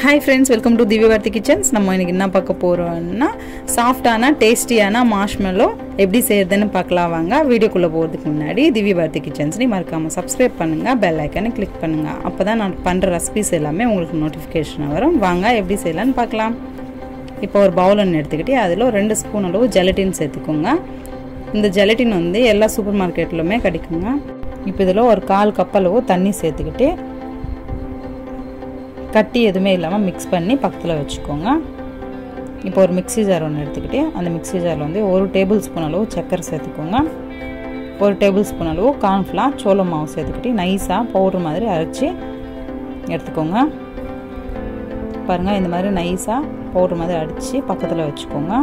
hi friends welcome to Divyavarthi kitchens நம்ம இன்னைக்கு என்ன பார்க்க போகிறோம்னா சாஃப்டான டேஸ்டியான மாஷ்மெல்லோ எப்படி செய்யறதுன்னு பார்க்கலாம் வாங்க வீடியோக்குள்ளே போகிறதுக்கு முன்னாடி திவ்யவர்த்தி கிச்சன்ஸ்னு மறக்காமல் சப்ஸ்கிரைப் பண்ணுங்கள் பெல் ஐக்கனை கிளிக் பண்ணுங்கள் அப்போ தான் நான் பண்ணுற ரெசிபிஸ் எல்லாமே உங்களுக்கு நோட்டிஃபிகேஷன் வரும் வாங்க எப்படி செய்யலான்னு பார்க்கலாம் இப்போ ஒரு பவுல் ஒன்று எடுத்துக்கிட்டு அதில் ஒரு ரெண்டு ஸ்பூன் அளவு ஜெலட்டின் சேர்த்துக்கோங்க இந்த ஜெலட்டின் வந்து எல்லா சூப்பர் மார்க்கெட்லுமே கிடைக்குங்க இப்போ இதில் ஒரு கால் கப் அளவு தண்ணி சேர்த்துக்கிட்டு கட்டி எதுவுமே இல்லாமல் மிக்ஸ் பண்ணி பக்கத்தில் வச்சுக்கோங்க இப்போ ஒரு மிக்ஸி ஜார் ஒன்று எடுத்துக்கிட்டு அந்த மிக்ஸி ஜாரில் வந்து ஒரு டேபிள் ஸ்பூன் அளவு சர்க்கரை சேர்த்துக்கோங்க ஒரு டேபிள் ஸ்பூன் அளவு கார்ன்ஃப்ளார் சோள மாவு சேர்த்துக்கிட்டு நைஸாக பவுடர் மாதிரி அரைச்சி எடுத்துக்கோங்க பாருங்கள் இந்த மாதிரி நைஸாக பவுடர் மாதிரி அடித்து பக்கத்தில் வச்சுக்கோங்க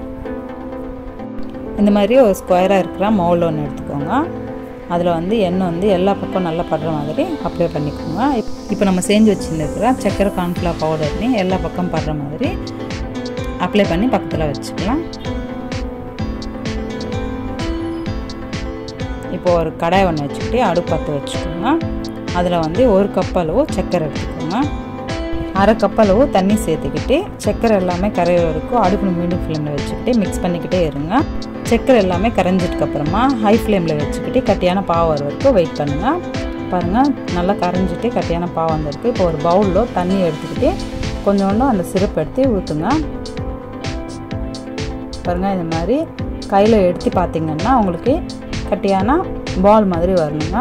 இந்த மாதிரி ஒரு ஸ்கொயராக இருக்கிற மவுல் ஒன்று எடுத்துக்கோங்க அதில் வந்து எண்ணெய் வந்து எல்லா பக்கம் நல்லா படுற மாதிரி அப்ளை பண்ணிக்கோங்க இப்போ நம்ம செஞ்சு வச்சுருந்துருக்கிற சக்கரை கார்ன்ஃப்ளவர் பவுடர்னு எல்லா பக்கம் படுற மாதிரி அப்ளை பண்ணி பக்கத்தில் வச்சுக்கலாம் இப்போ ஒரு கடாய் ஒன்று வச்சுக்கிட்டு அடுப்பு பற்ற வச்சுக்கோங்க அதில் வந்து ஒரு கப் அளவு சக்கரை எடுத்துக்கோங்க அரை கப் அளவு தண்ணி சேர்த்துக்கிட்டு சக்கரை எல்லாமே கரையிற வரைக்கும் அடுப்பு மீடியம் ஃப்ளேமில் வச்சுக்கிட்டு மிக்ஸ் பண்ணிக்கிட்டே இருங்க சக்கரை எல்லாமே கரைஞ்சதுக்கப்புறமா ஹை ஃப்ளேமில் வச்சுக்கிட்டு கட்டியான பாவு வர வரைக்கும் வெயிட் பண்ணுங்கள் பாருங்கள் நல்லா கரைஞ்சிட்டு கட்டியான பாவு வந்திருக்கு இப்போ ஒரு பவுலில் தண்ணி எடுத்துக்கிட்டு கொஞ்சோண்டு அந்த சிரப் எடுத்து ஊற்றுங்க பாருங்கள் இந்த மாதிரி கையில் எடுத்து பார்த்தீங்கன்னா உங்களுக்கு கட்டியான பால் மாதிரி வரணுங்க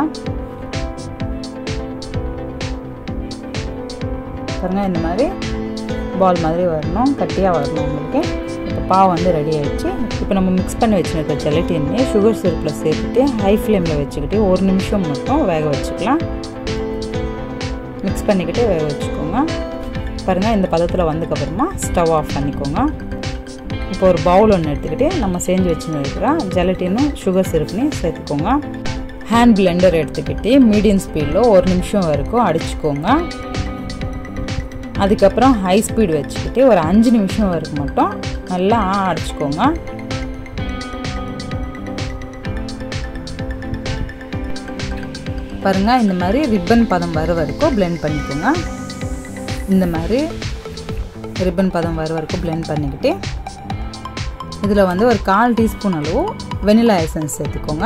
பாருங்கள் இந்த மாதிரி பால் மாதிரி வரணும் கட்டியாக வரணும் உங்களுக்கு இப்போ பாவு வந்து ரெடி ஆகிடுச்சு இப்போ நம்ம மிக்ஸ் பண்ணி வச்சுருக்க ஜெலட்டின்னு சுகர் சிரப்பில் சேர்த்துட்டு ஹை ஃப்ளேமில் வச்சுக்கிட்டு ஒரு நிமிஷம் மட்டும் வேக வச்சுக்கலாம் மிக்ஸ் பண்ணிக்கிட்டு வேக வச்சுக்கோங்க பாருங்கள் இந்த பதத்தில் வந்ததுக்கப்புறமா ஸ்டவ் ஆஃப் பண்ணிக்கோங்க இப்போ ஒரு பவுல் ஒன்று எடுத்துக்கிட்டு நம்ம செஞ்சு வச்சுருக்கிற ஜெலட்டினும் சுகர் சிரப்னையும் சேர்த்துக்கோங்க ஹேண்ட் பிளெண்டர் எடுத்துக்கிட்டு மீடியம் ஸ்பீடில் ஒரு நிமிஷம் வரைக்கும் அடிச்சுக்கோங்க அதுக்கப்புறம் ஹை ஸ்பீடு வச்சுக்கிட்டு ஒரு அஞ்சு நிமிஷம் வரைக்கும் மட்டும் நல்லா அடிச்சுக்கோங்க பாருங்கள் இந்த மாதிரி ரிப்பன் பதம் வர வரைக்கும் பிளெண்ட் பண்ணிக்கோங்க இந்த மாதிரி ரிப்பன் பதம் வர வரைக்கும் பிளெண்ட் பண்ணிக்கிட்டு இதில் வந்து ஒரு கால் டீஸ்பூன் அளவு வெனிலா எசன்ஸ் சேர்த்துக்கோங்க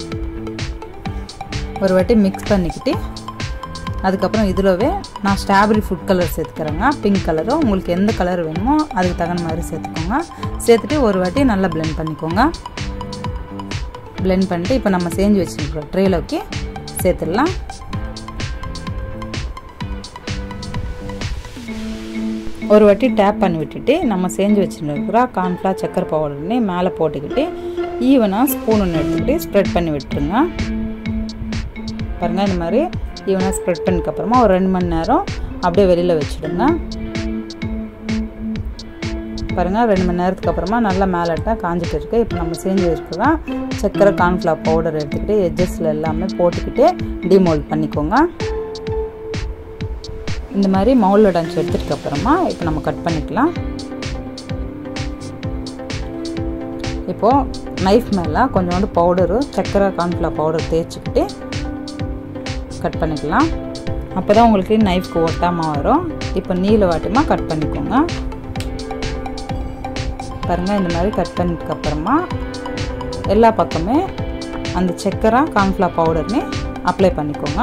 ஒரு வாட்டி மிக்ஸ் பண்ணிக்கிட்டு அதுக்கப்புறம் இதிலவே நான் ஸ்ட்ராபெரி ஃபுட் கலர் சேர்த்துக்கிறேங்க பிங்க் கலரும் உங்களுக்கு எந்த கலர் வேணுமோ அதுக்கு தகுந்த மாதிரி சேர்த்துக்கோங்க சேர்த்துட்டு ஒரு வாட்டி நல்லா பிளெண்ட் பண்ணிக்கோங்க பிளெண்ட் பண்ணிட்டு இப்போ நம்ம செஞ்சு வச்சுருக்கோம் ட்ரேலோக்கி சேர்த்துடலாம் ஒரு வாட்டி டேப் பண்ணி விட்டுட்டு நம்ம செஞ்சு வச்சுருக்கிற கார்ன்ஃப்ளவர் சக்கரை பவுடர்னு மேலே போட்டுக்கிட்டு ஈவனாக ஸ்பூன் ஒன்று எடுத்துக்கிட்டு ஸ்ப்ரெட் பண்ணி விட்டுருங்க பாருங்கள் இந்த மாதிரி ஈவனாக ஸ்ப்ரெட் பண்ணதுக்கப்புறமா ஒரு ரெண்டு மணி நேரம் அப்படியே வெளியில் வச்சுடுங்க பாருங்கள் ரெண்டு மணி நேரத்துக்கு அப்புறமா நல்லா மேலட்டாக காஞ்சிட்டு இருக்கு இப்போ நம்ம செஞ்சு வச்சுக்கலாம் சக்கரை கார்ன்ஃப்ளவர் பவுடர் எடுத்துக்கிட்டு எட்ஜஸில் எல்லாமே போட்டுக்கிட்டு டிமோல்ட் பண்ணிக்கோங்க இந்த மாதிரி மவுல் டஞ்ச் எடுத்துட்டு அப்புறமா இப்போ நம்ம கட் பண்ணிக்கலாம் இப்போது நைஃப் மேலே கொஞ்சோண்டு பவுடரு சக்கரை கார்ன்ஃப்ளவர் பவுடர் தேய்ச்சிக்கிட்டு கட் பண்ணிக்கலாம் அப்போ தான் உங்களுக்கு நைஃப்க்கு ஒட்டாமல் வரும் இப்போ நீல வாட்டமாக கட் பண்ணிக்கோங்க பாருங்கள் இந்த மாதிரி கட் பண்ணதுக்கப்புறமா எல்லா பக்கமே அந்த சக்கரை கார்ன்ஃப்ளவர் பவுடர்னு அப்ளை பண்ணிக்கோங்க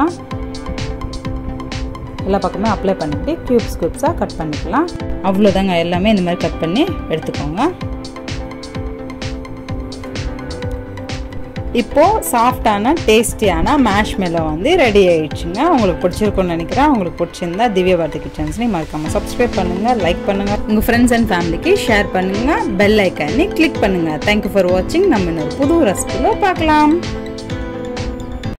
எல்லா பக்கமே அப்ளை பண்ணிவிட்டு க்யூப்ஸ் க்யூப்ஸாக கட் பண்ணிக்கலாம் அவ்வளோதாங்க எல்லாமே இந்த மாதிரி கட் பண்ணி எடுத்துக்கோங்க இப்போது சாஃப்டான டேஸ்டியான மேஷ் மெல்லோ வந்து ரெடி ஆயிடுச்சுங்க உங்களுக்கு பிடிச்சிருக்கும்னு நினைக்கிறேன் உங்களுக்கு பிடிச்சிருந்தா திவ்ய பாரதி கிச்சன்ஸ்லையும் மறக்காமல் சப்ஸ்கிரைப் பண்ணுங்கள் லைக் பண்ணுங்கள் உங்கள் ஃப்ரெண்ட்ஸ் அண்ட் ஃபேமிலிக்கு ஷேர் பண்ணுங்கள் பெல் ஐக்கானே கிளிக் பண்ணுங்கள் தேங்க்யூ ஃபார் வாட்சிங் நம்ம இன்னொரு புது ரெசிபியில் பார்க்கலாம்